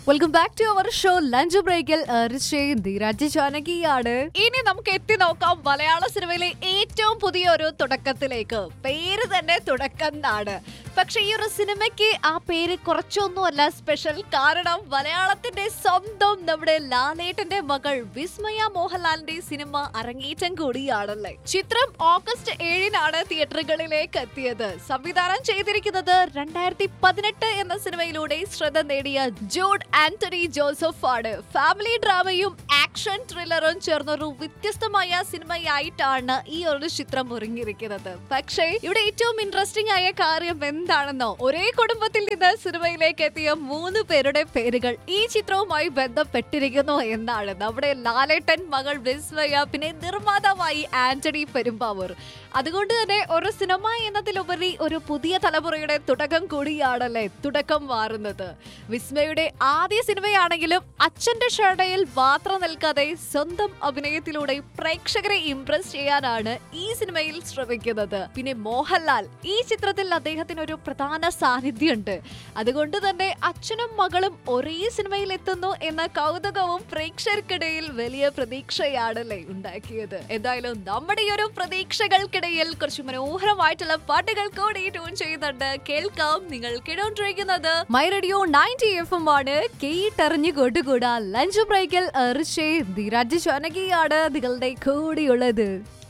welcome back to our show lunch ബ്രേക്കിൽ ധീരാജ് ജാനകിയാണ് ഇനി നമുക്ക് എത്തി നോക്കാം മലയാള സിനിമയിലെ ഏറ്റവും പുതിയ ഒരു തുടക്കത്തിലേക്ക് പേര് തന്നെ തുടക്കം എന്നാണ് പക്ഷെ ഈ ഒരു സിനിമയ്ക്ക് ആ പേര് കുറച്ചൊന്നുമല്ല സ്പെഷ്യൽ കാരണം മലയാളത്തിന്റെ സ്വന്തം നമ്മുടെ ലാലേട്ടന്റെ മകൾ വിസ്മയ മോഹൻലാലിന്റെ സിനിമ അരങ്ങേറ്റം കൂടിയാണല്ലേ ചിത്രം ഓഗസ്റ്റ് ഏഴിനാണ് തിയേറ്ററുകളിലേക്ക് എത്തിയത് സംവിധാനം ചെയ്തിരിക്കുന്നത് രണ്ടായിരത്തി പതിനെട്ട് എന്ന സിനിമയിലൂടെ ശ്രദ്ധ നേടിയ ജോഡ് ആന്റണി ജോസഫ് ആണ് ഫാമിലി ഡ്രാമയും ആക്ഷൻ ത്രില്ലറും ചേർന്നൊരു വ്യത്യസ്തമായ സിനിമയായിട്ടാണ് ഈ ഒരു ചിത്രം ഒരുങ്ങിയിരിക്കുന്നത് പക്ഷേ ഇവിടെ ഏറ്റവും ഇൻട്രസ്റ്റിംഗ് ആയ കാര്യം എന്താണെന്നോ ഒരേ കുടുംബത്തിൽ നിന്ന് സിനിമയിലേക്ക് എത്തിയ മൂന്ന് പേരുടെ പേരുകൾ ഈ ചിത്രവുമായി ബന്ധപ്പെട്ടിരിക്കുന്നു എന്നാണ് നമ്മുടെ ലാലേട്ടൻ മകൾ വിസ്മയ പിന്നെ നിർമ്മാതാവായി ആന്റണി പെരുമ്പാവൂർ അതുകൊണ്ട് തന്നെ ഒരു സിനിമ എന്നതിലുപരി ഒരു പുതിയ തലമുറയുടെ തുടക്കം കൂടിയാണല്ലേ തുടക്കം മാറുന്നത് വിസ്മയുടെ ആദ്യ സിനിമയാണെങ്കിലും അച്ഛന്റെ ഷടയിൽ മാത്രം നിൽക്കാതെ സ്വന്തം അഭിനയത്തിലൂടെ പ്രേക്ഷകരെ ഇംപ്രസ് ചെയ്യാനാണ് ഈ സിനിമയിൽ ശ്രമിക്കുന്നത് പിന്നെ മോഹൻലാൽ ഈ ചിത്രത്തിൽ അദ്ദേഹത്തിന് ഒരു പ്രധാന സാന്നിധ്യമുണ്ട് അതുകൊണ്ട് തന്നെ അച്ഛനും മകളും ഒരേ സിനിമയിൽ എത്തുന്നു എന്ന കൗതുകവും പ്രേക്ഷകർക്കിടയിൽ വലിയ പ്രതീക്ഷയാണല്ലേ ഉണ്ടാക്കിയത് എന്തായാലും നമ്മുടെ ഈ ഒരു പ്രതീക്ഷകൾക്കിടയിൽ കുറച്ച് മനോഹരമായിട്ടുള്ള പാട്ടുകൾ കൂടി ട്യൂൺ ചെയ്യുന്നുണ്ട് കേൾക്കാം നിങ്ങൾ കേട്ടോണ്ടിരിക്കുന്നത് my radio ninety F M ആണ് കേട്ടറിഞ്ഞു കൊണ്ടുകൂടാ ലഞ്ച് ബ്രേക്കിൽ ഋഷേ ധീരാജ് ജാനകിയാണ് നിങ്ങളുടെ കൂടിയുള്ളത്